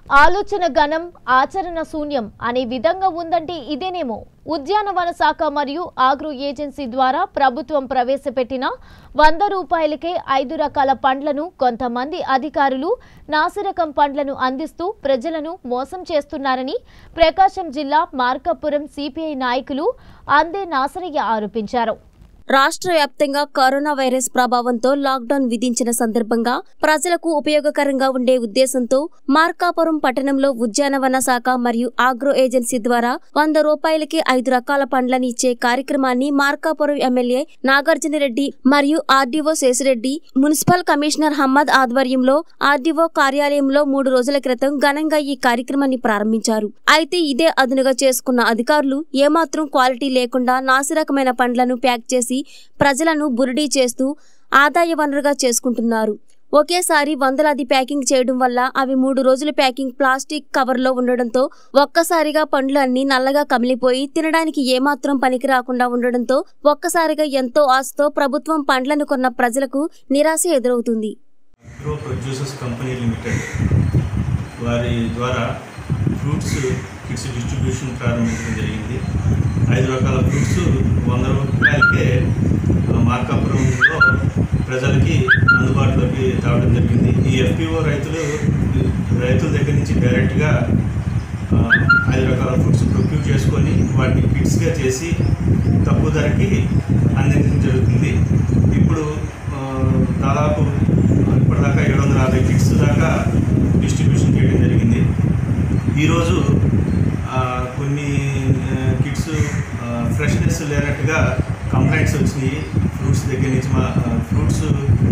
ఆలోచన ఘనం ఆచరణ శూన్యం అనే విధంగా ఉందంటే ఇదేనేమో ఉద్యానవన శాఖ మరియు ఆగ్రో ఏజెన్సీ ద్వారా ప్రభుత్వం ప్రవేశపెట్టిన వంద రూపాయలకే ఐదు రకాల పండ్లను కొంతమంది అధికారులు నాసిరకం పండ్లను అందిస్తూ ప్రజలను మోసం చేస్తున్నారని ప్రకాశం జిల్లా మార్కాపురం సిపిఐ నాయకులు అందే నాసరయ్య ఆరోపించారు రాష్ట్ర వ్యాప్తంగా కరోనా వైరస్ ప్రభావంతో లాక్డౌన్ విధించిన సందర్భంగా ప్రజలకు ఉపయోగకరంగా ఉండే ఉద్దేశంతో మార్కాపురం పట్టణంలో ఉద్యానవన శాఖ మరియు ఆగ్రో ఏజెన్సీ ద్వారా వంద రూపాయలకి ఐదు రకాల పండ్లని ఇచ్చే కార్యక్రమాన్ని మార్కాపురం ఎమ్మెల్యే నాగార్జున రెడ్డి మరియు RDO Seshireddy municipal commissioner Hammad ఆధ్వర్యంలో ఆర్డీఓ కార్యాలయంలో మూడు రోజుల క్రితం ఘనంగా ఈ కార్యక్రమాన్ని ప్రారంభించారు అయితే ఇదే అదునుగా చేసుకున్న అధికారులు ఏమాత్రం క్వాలిటీ లేకుండా నాసిరకమైన పండ్లను ప్యాక్ చేసి ప్రజలను బురిడీ చేస్తూ ఆదాయ వనరుగా చేసుకుంటున్నారు ఒకేసారి వందలాది ప్యాకింగ్ చేయడం వల్ల అవి మూడు రోజుల ప్యాకింగ్ ప్లాస్టిక్ కవర్లో ఉండడంతో ఒక్కసారిగా పండ్లు అన్ని నల్లగా కమిలిపోయి తినడానికి ఏమాత్రం పనికి రాకుండా ఉండడంతో ఒక్కసారిగా ఎంతో ఆశతో ప్రభుత్వం పండ్లను కొన్న ప్రజలకు నిరాశ ఎదురవుతుంది ప్రో ప్రొడ్యూసర్స్ కంపెనీ లిమిటెడ్ వారి ద్వారా ఫ్రూట్స్ కిట్స్ డిస్ట్రిబ్యూషన్ ప్రారంభించడం జరిగింది ఐదు రకాల ఫ్రూట్స్ వంద రూపాయలకే ఆ, మార్కాపురంలో ప్రజలకి అందుబాటులోకి తేవడం జరిగింది ఈ ఎఫ్పిఓ రైతులు రైతుల దగ్గర నుంచి డైరెక్ట్గా ఆ, ఐదు రకాల ఫ్రూట్స్ ప్రొక్యూర్ చేసుకొని వాటిని కిట్స్గా చేసి తక్కువ ధరకి అందించడం జరుగుతుంది ఇప్పుడు ఆ, దాదాపు ఇప్పటిదాకా ఏడు వందల యాభై కిట్స్ దాకా డిస్ట్రిబ్యూషన్ చేయడం జరిగింది ఈరోజు ఆ, కొన్ని కిట్స్ ఫ్రెష్నెస్ లేనట్టుగా కంప్లైంట్స్ వచ్చినాయి ఫ్రూట్స్ దగ్గర నుంచి మా ఫ్రూట్స్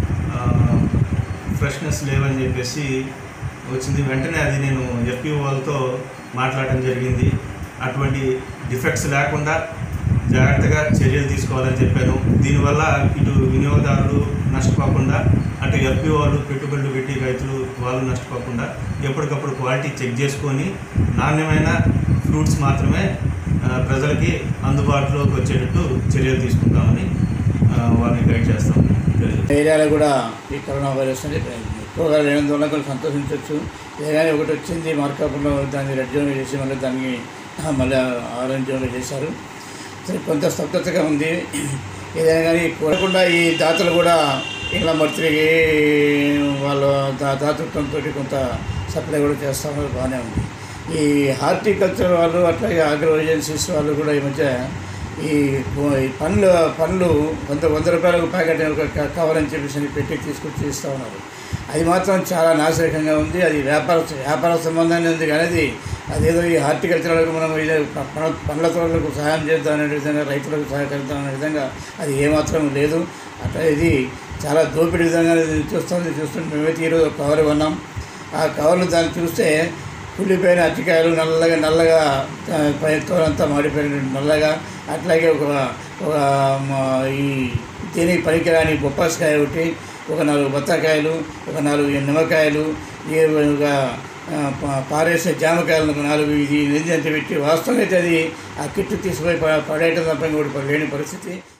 ఫ్రెష్నెస్ లేవని చెప్పేసి వచ్చింది వెంటనే అది నేను ఎఫ్పీ వాళ్ళతో మాట్లాడడం జరిగింది అటువంటి డిఫెక్ట్స్ లేకుండా జాగ్రత్తగా చర్యలు తీసుకోవాలని చెప్పాను దీనివల్ల ఇటు వినియోగదారులు నష్టపోకుండా అటు ఎఫ్పీ వాళ్ళు పెట్టుబడులు పెట్టి రైతులు వాళ్ళు నష్టపోకుండా ఎప్పటికప్పుడు క్వాలిటీ చెక్ చేసుకొని నాణ్యమైన ఫ్రూట్స్ మాత్రమే ఆ, ప్రజలకి అందుబాటులోకి వచ్చేటట్టు చర్యలు తీసుకుంటామని ఆ, వాళ్ళని గైడ్ చేస్తాం తెలియదు ఏరియాలో కూడా ఈ కరోనా వైరస్ అనేది ఎక్కువగా లేనందువల్ల కొంచెం సంతోషించవచ్చు ఏదైనా ఒకటి వచ్చింది మార్కాపురంలో దాన్ని రెడ్ జోన్ చేసి మళ్ళీ దాన్ని మళ్ళీ ఆరెంజ్ జోన్లో చేశారు సరే కొంత స్తబ్దతగా ఉంది ఏదైనా కానీ కోరకుండా ఈ దాతలు కూడా ఇలా మర్తిరిగి వాళ్ళ దా దాతృత్వంతో కొంత సప్లై కూడా చేస్తా ఉన్నారు బాగానే ఉంది ఈ హార్టికల్చర్ వాళ్ళు అట్లాగే ఆగ్రో ఏజెన్సీస్ వాళ్ళు కూడా ఈ మధ్య ఈ ప- ఈ పండ్లు పండ్లు వంద వంద రూపాయలకు ప్యాకెట్ ఒక క- కవర్ అని చెప్పేసి అని పెట్టి తీసుకొచ్చి ఇస్తూ ఉన్నారు అది మాత్రం చాలా నాశనకంగా ఉంది అది వ్యాపార వ్యాపార సంబంధాన్ని ఉంది కానీ అది అదేదో ఈ హార్టికల్చర్ వాళ్ళకు మనం ఇదే ప- ప- పండ్ల తోటలకు సహాయం చేద్దాం అనే విధంగా రైతులకు సహకరిద్దాం అనే విధంగా అది ఏమాత్రం లేదు అట్లా ఇది చాలా దోపిడీ విధంగా ఇది చూస్తుంది చూస్తుంటే మేమైతే ఈరోజు ఒక కవర్ కొన్నాం ఆ కవర్లు దాన్ని చూస్తే కుళ్ళిపోయిన అరటికాయలు నల్లగా నల్లగా ఆ, పై తోలంతా మాడిపోయిన నల్లగా అట్లాగే ఒక ఒక మ, ఈ దీనికి పనికిరాని బొప్పాసికాయ ఒకటి ఒక నాలుగు బత్తాకాయలు ఒక నాలుగు నిమ్మకాయలు ఏ ఒక ఆ, ప- పారేసే జామకాయలు ఒక నాలుగు ఇది నిధి అంత పెట్టి వాస్తవంగా అయితే అది ఆ కిట్టు తీసుకుపోయి ప- పడేయటం తప్ప ఇంకోటి లేని పరిస్థితి